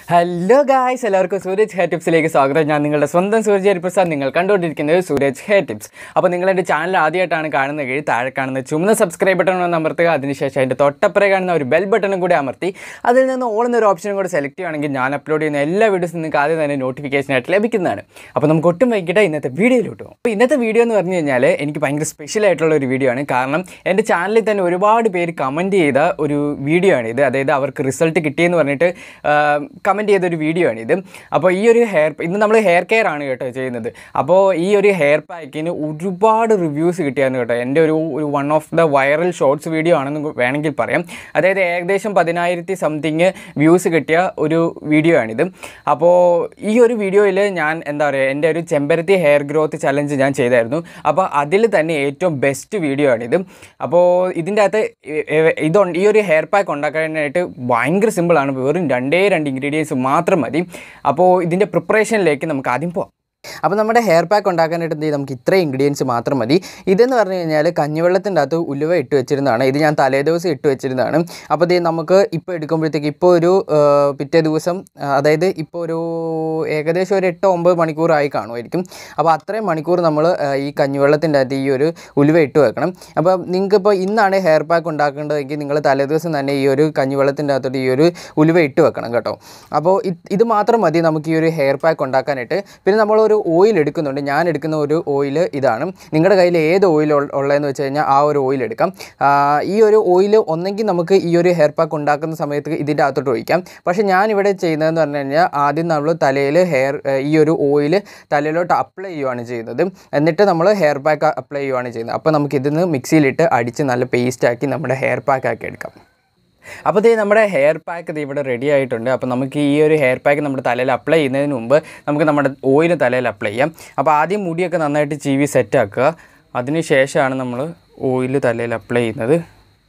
hello guys എല്ലാവർക്കും Sooraj hair ടിപ്സിലേക്ക് സ്വാഗതം ഞാൻ നിങ്ങളുടെ സ്വന്തം സൂരജ് ഹരിപ്രസാദ് നിങ്ങൾ കണ്ടുകൊണ്ടിരിക്കുന്നത് സൂരജ് ഹെയർ ടിപ്സ് അപ്പോൾ നിങ്ങൾ എൻ്റെ ചാനൽ ആദ്യമായിട്ടാണ് കാണുന്നതെങ്കിൽ താഴെ കാണുന്ന ചുമന്ന സബ്സ്ക്രൈബ് ബട്ടൺ ഒന്ന് അമർത്തുക അതിനുശേഷം അതിൻ്റെ തൊട്ടപ്പുറേ കാണുന്ന ഒരു ബെൽ ബട്ടണും കൂടി അമർത്തി അതിൽ നിന്ന് ഓൾ എന്നൊരു ഓപ്ഷനും കൂടെ സെലക്ട് ചെയ്യുകയാണെങ്കിൽ ഞാൻ അപ്ലോഡ് ചെയ്യുന്ന എല്ലാ വീഡിയോസും നിങ്ങൾക്ക് ആദ്യം തന്നെ നോട്ടിഫിക്കേഷൻ ആയിട്ട് ലഭിക്കുന്നതാണ് അപ്പോൾ നമുക്ക് ഒട്ടും വൈകിട്ട് ഇന്നത്തെ വീഡിയോയിലോട്ട് പോകും അപ്പോൾ ഇന്നത്തെ വീഡിയോ എന്ന് പറഞ്ഞു കഴിഞ്ഞാൽ എനിക്ക് ഭയങ്കര സ്പെഷ്യൽ ആയിട്ടുള്ള ഒരു വീഡിയോ ആണ് കാരണം എൻ്റെ ചാനലിൽ തന്നെ ഒരുപാട് പേര് കമൻറ്റ് ചെയ്ത ഒരു വീഡിയോ ആണ് ഇത് അതായത് അവർക്ക് റിസൾട്ട് കിട്ടിയെന്ന് പറഞ്ഞിട്ട് കമൻറ്റ് ചെയ്ത ഒരു വീഡിയോ ആണ് ഇത് അപ്പോൾ ഈ ഒരു ഹെയർ ഇന്ന് നമ്മൾ ഹെയർ കെയർ ആണ് കേട്ടോ ചെയ്യുന്നത് അപ്പോൾ ഈ ഒരു ഹെയർ പാക്കിന് ഒരുപാട് റിവ്യൂസ് കിട്ടിയായിരുന്നു കേട്ടോ എൻ്റെ ഒരു ഒരു one of the viral shorts video ആണെന്ന് വേണമെങ്കിൽ പറയാം അതായത് ഏകദേശം പതിനായിരത്തി സംതിങ് വ്യൂസ് കിട്ടിയ ഒരു വീഡിയോ ആണിത് അപ്പോൾ ഈ ഒരു വീഡിയോയിൽ ഞാൻ എന്താ പറയുക എൻ്റെ ഒരു ചെമ്പരത്തി ഹെയർ ഗ്രോത്ത് ചലഞ്ച് ഞാൻ ചെയ്തായിരുന്നു അപ്പോൾ അതിൽ തന്നെ ഏറ്റവും ബെസ്റ്റ് വീഡിയോ ആണിത് അപ്പോൾ ഇതിൻ്റെ അകത്ത് ഇത് ഈ ഒരു ഹെയർ പാക്ക് ഉണ്ടാക്കാനായിട്ട് ഭയങ്കര സിമ്പിളാണ് വെറും രണ്ടേ രണ്ട് ഇൻഗ്രീഡിയൻസ് മാത്രം മതി അപ്പോൾ ഇതിൻ്റെ പ്രിപ്പറേഷനിലേക്ക് നമുക്ക് ആദ്യം പോകാം അപ്പോൾ നമ്മുടെ ഹെയർ പാക്ക് ഉണ്ടാക്കാനായിട്ട് എന്ത് ചെയ്യും നമുക്ക് ഇത്രയും ഇൻഗ്രീഡിയൻസ് മാത്രം മതി ഇതെന്ന് പറഞ്ഞു കഴിഞ്ഞാൽ കഞ്ഞിവെള്ളത്തിൻ്റെ അകത്ത് ഉലുവ ഇട്ട് വെച്ചിരുന്നതാണ് ഇത് ഞാൻ തലേ ദിവസം ഇട്ട് വെച്ചിരുന്നതാണ് അപ്പോൾ ഇത് നമുക്ക് ഇപ്പോൾ എടുക്കുമ്പോഴത്തേക്ക് ഇപ്പോൾ ഒരു ആ, പിറ്റേ ദിവസം ആ, അതായത് ഇപ്പോൾ ഒരു ഏകദേശം ഒരു എട്ടോ ഒമ്പത് മണിക്കൂറായി കാണുമായിരിക്കും അപ്പോൾ അത്രയും മണിക്കൂർ നമ്മൾ ഈ കഞ്ഞിവെള്ളത്തിൻ്റെ അകത്ത് ഈ ഒരു ഉലുവ ഇട്ട് വെക്കണം അപ്പോൾ നിങ്ങൾക്കിപ്പോൾ ഇന്നാണ് ഹെയർ പാക്ക് ഉണ്ടാക്കേണ്ടതെങ്കിൽ നിങ്ങൾ തലേദിവസം തന്നെ ഈ ഒരു കഞ്ഞിവെള്ളത്തിൻ്റെ അകത്തോട്ട് ഈ ഒരു ഉലുവ ഇട്ട് വെക്കണം കേട്ടോ അപ്പോൾ ഇത് ഇത് മാത്രം മതി നമുക്ക് ഈ ഒരു ഹെയർ പാക്ക് ഉണ്ടാക്കാനായിട്ട് പിന്നെ നമ്മളൊരു ഓയിൽ എടുക്കുന്നുണ്ട് ഞാൻ എടുക്കുന്ന ഒരു ഓയിൽ ഇതാണ് നിങ്ങളുടെ കയ്യിൽ ഏത് ഓയിൽ ഉള്ളതെന്ന് വെച്ച് കഴിഞ്ഞാൽ ആ ഒരു ഓയിൽ എടുക്കാം ആ, ഈ ഒരു ഓയിൽ ഒന്നെങ്കിൽ നമുക്ക് ഈ ഒരു ഹെയർ പാക്ക് ഉണ്ടാക്കുന്ന സമയത്ത് ഇതിൻ്റെ അകത്തോട്ട് ഒഴിക്കാം പക്ഷേ ഞാനിവിടെ ചെയ്യുന്നതെന്ന് പറഞ്ഞു കഴിഞ്ഞാൽ ആദ്യം നമ്മൾ തലയിൽ ഹെയർ ഈ ഒരു ഓയിൽ തലയിലോട്ട് അപ്ലൈ ചെയ്യുവാണ് ചെയ്യുന്നത് എന്നിട്ട് നമ്മൾ ഹെയർ പാക്ക് അപ്ലൈ ചെയ്യുവാണ് ചെയ്യുന്നത് അപ്പോൾ നമുക്ക് ഇതിന്ന് മിക്സിയിലിട്ട് അടിച്ച് നല്ല പേസ്റ്റ് ആക്കി നമ്മുടെ ഹെയർ പാക്ക് ആക്കി എടുക്കാം അപ്പോൾ ഇത് നമ്മുടെ ഹെയർ പാക്ക് ഇത് ഇവിടെ റെഡി ആയിട്ടുണ്ട് അപ്പോൾ നമുക്ക് ഈ ഒരു ഹെയർ പാക്ക് നമ്മുടെ തലയിൽ അപ്ലൈ ചെയ്യുന്നതിന് മുമ്പ് നമുക്ക് നമ്മുടെ ഓയിൽ തലയിൽ അപ്ലൈ ചെയ്യാം അപ്പോൾ ആദ്യം മുടിയൊക്കെ നന്നായിട്ട് ചീവി സെറ്റ് ആക്കുക അതിന് ശേഷമാണ് നമ്മൾ ഓയിൽ തലയിൽ അപ്ലൈ ചെയ്യുന്നത്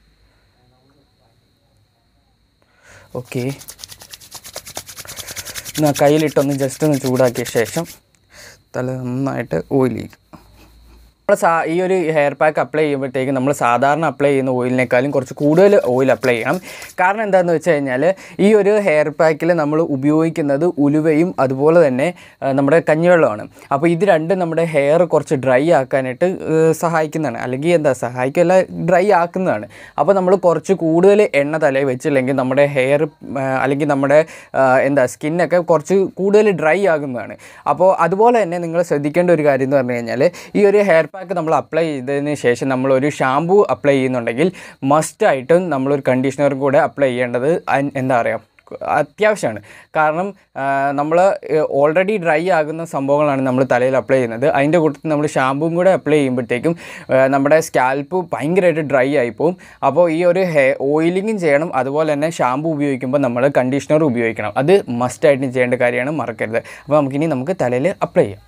ഓക്കെ എന്നാൽ കയ്യിലിട്ടൊന്ന് ജസ്റ്റ് ഒന്ന് ചൂടാക്കിയ ശേഷം തല നന്നായിട്ട് ഓയിൽ ചെയ്യും നമ്മൾ സാ ഈ ഒരു ഹെയർ പാക്ക് അപ്ലൈ ചെയ്യുമ്പോഴത്തേക്കും നമ്മൾ സാധാരണ അപ്ലൈ ചെയ്യുന്ന ഓയിലിനേക്കാളും കുറച്ച് കൂടുതൽ ഓയിൽ അപ്ലൈ ചെയ്യണം കാരണം എന്താണെന്ന് വെച്ച് കഴിഞ്ഞാൽ ഈ ഒരു ഹെയർ പാക്കിൽ നമ്മൾ ഉപയോഗിക്കുന്നത് ഉലുവയും അതുപോലെ തന്നെ ആ, നമ്മുടെ കഞ്ഞിവെള്ളമാണ് അപ്പോൾ ഇത് രണ്ടും നമ്മുടെ ഹെയർ കുറച്ച് ഡ്രൈ ആക്കാനായിട്ട് ഏഹ്, സഹായിക്കുന്നതാണ് അല്ലെങ്കിൽ എന്താ സഹായിക്കല്ല ഡ്രൈ ആക്കുന്നതാണ് അപ്പോൾ നമ്മൾ കുറച്ച് കൂടുതൽ എണ്ണ തലയിൽ വെച്ചില്ലെങ്കിൽ നമ്മുടെ ഹെയർ അല്ലെങ്കിൽ നമ്മുടെ ആ, എന്താ സ്കിന്നൊക്കെ കുറച്ച് കൂടുതൽ ഡ്രൈ ആകുന്നതാണ് അപ്പോൾ അതുപോലെ തന്നെ നിങ്ങൾ ശ്രദ്ധിക്കേണ്ട ഒരു കാര്യം എന്ന് പറഞ്ഞു കഴിഞ്ഞാൽ ഈ ഒരു ഹെയർ പാക്ക് നമ്മൾ അപ്ലൈ ചെയ്തതിന് ശേഷം നമ്മൾ ഒരു ഷാമ്പൂ അപ്ലൈ ചെയ്യുന്നുണ്ടെങ്കിൽ മസ്റ്റായിട്ടും നമ്മളൊരു കണ്ടീഷണറും കൂടെ അപ്ലൈ ചെയ്യേണ്ടത് അൻ- എന്താ പറയുക അത്യാവശ്യമാണ് കാരണം നമ്മൾ ഓൾറെഡി ഡ്രൈ ആകുന്ന സംഭവങ്ങളാണ് നമ്മൾ തലയിൽ അപ്ലൈ ചെയ്യുന്നത് അതിൻ്റെ കൂട്ടത്തിൽ നമ്മൾ ഷാമ്പുവും കൂടെ അപ്ലൈ ചെയ്യുമ്പോഴത്തേക്കും ആ, നമ്മുടെ സ്കാൽപ്പ് ഭയങ്കരമായിട്ട് ഡ്രൈ ആയി പോകും അപ്പോൾ ഈ ഒരു ഹെയർ ഓയിലിങ്ങും ചെയ്യണം അതുപോലെ തന്നെ ഷാമ്പു ഉപയോഗിക്കുമ്പോൾ നമ്മൾ കണ്ടീഷണർ ഉപയോഗിക്കണം അത് മസ്റ്റായിട്ടും ചെയ്യേണ്ട കാര്യമാണ് മറക്കരുത് അപ്പോൾ നമുക്കിനി നമുക്ക് തലയിൽ അപ്ലൈ ചെയ്യാം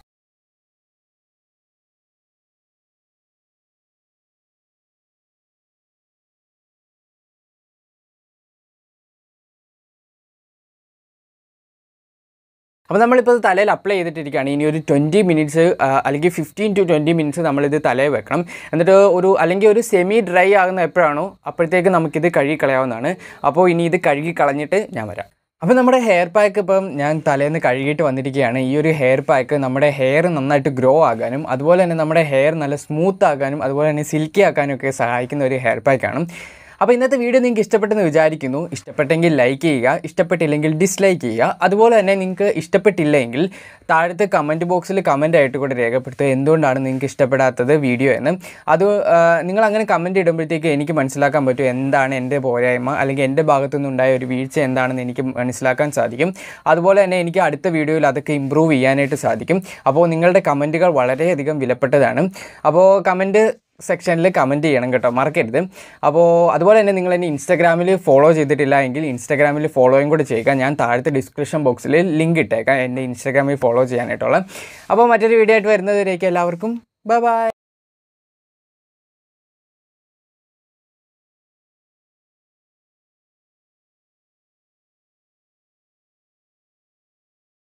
അപ്പോൾ നമ്മളിപ്പോൾ ഇത് തലയിൽ അപ്ലൈ ചെയ്തിട്ടിരിക്കുകയാണ് ഇനി ഒരു ട്വൻറ്റി മിനിറ്റ്സ് അല്ലെങ്കിൽ ഫിഫ്റ്റീൻ ടു ട്വൻറ്റി മിനിറ്റ്സ് നമ്മളിത് തലയിൽ വെക്കണം എന്നിട്ട് ഒരു അല്ലെങ്കിൽ ഒരു സെമി ഡ്രൈ ആകുന്ന എപ്പോഴാണോ അപ്പോഴത്തേക്ക് നമുക്കിത് കഴുകി കളയാവുന്നതാണ് അപ്പോൾ ഇനി ഇത് കഴുകി കളഞ്ഞിട്ട് ഞാൻ വരാം അപ്പോൾ നമ്മുടെ ഹെയർ പാക്ക് ഇപ്പം ഞാൻ തലേന്ന് കഴുകിയിട്ട് വന്നിരിക്കുകയാണ് ഈ ഒരു ഹെയർ പാക്ക് നമ്മുടെ ഹെയർ നന്നായിട്ട് ഗ്രോ ആകാനും അതുപോലെ തന്നെ നമ്മുടെ ഹെയർ നല്ല സ്മൂത്ത് ആകാനും അതുപോലെ തന്നെ സിൽക്കി ആക്കാനും ഒക്കെ സഹായിക്കുന്ന ഒരു ഹെയർ പാക്കാണ് അപ്പോൾ ഇന്നത്തെ വീഡിയോ നിങ്ങൾക്ക് ഇഷ്ടപ്പെട്ടെന്ന് വിചാരിക്കുന്നു ഇഷ്ടപ്പെട്ടെങ്കിൽ ലൈക്ക് ചെയ്യുക ഇഷ്ടപ്പെട്ടില്ലെങ്കിൽ ഡിസ്ലൈക്ക് ചെയ്യുക അതുപോലെ തന്നെ നിങ്ങൾക്ക് ഇഷ്ടപ്പെട്ടില്ലെങ്കിൽ താഴത്തെ കമൻറ്റ് ബോക്സിൽ കമൻ്റ് ആയിട്ട് കൂടെ രേഖപ്പെടുത്തുക എന്തുകൊണ്ടാണ് നിങ്ങൾക്ക് ഇഷ്ടപ്പെടാത്തത് വീഡിയോ എന്ന് അത് ആ, നിങ്ങൾ അങ്ങനെ കമൻറ്റ് ഇടുമ്പോഴത്തേക്ക് എനിക്ക് മനസ്സിലാക്കാൻ പറ്റും എന്താണ് എൻ്റെ പോരായ്മ അല്ലെങ്കിൽ എൻ്റെ ഭാഗത്തു നിന്നുണ്ടായ ഒരു വീഴ്ച എന്താണെന്ന് എനിക്ക് മനസ്സിലാക്കാൻ സാധിക്കും അതുപോലെ തന്നെ എനിക്ക് അടുത്ത വീഡിയോയിൽ അതൊക്കെ ഇമ്പ്രൂവ് ചെയ്യാനായിട്ട് സാധിക്കും അപ്പോൾ നിങ്ങളുടെ കമൻറ്റുകൾ വളരെയധികം വിലപ്പെട്ടതാണ് അപ്പോൾ കമൻറ്റ് സെക്ഷനിൽ കമൻറ്റ് ചെയ്യണം കേട്ടോ മറക്കരുത് അപ്പോൾ അതുപോലെ തന്നെ നിങ്ങൾ എന്നെ ഇൻസ്റ്റാഗ്രാമിൽ ഫോളോ ചെയ്തിട്ടില്ല എങ്കിൽ ഇൻസ്റ്റാഗ്രാമിൽ ഫോളോയും കൂടെ ചെയ്യുക ഞാൻ താഴത്തെ ഡിസ്ക്രിപ്ഷൻ ബോക്സിൽ ലിങ്ക് ഇട്ടേക്കാം എൻ്റെ ഇൻസ്റ്റാഗ്രാമിൽ ഫോളോ ചെയ്യാനായിട്ടുള്ള അപ്പോൾ മറ്റൊരു വീഡിയോ ആയിട്ട് വരുന്നതിലേക്ക് എല്ലാവർക്കും ബൈ ബൈ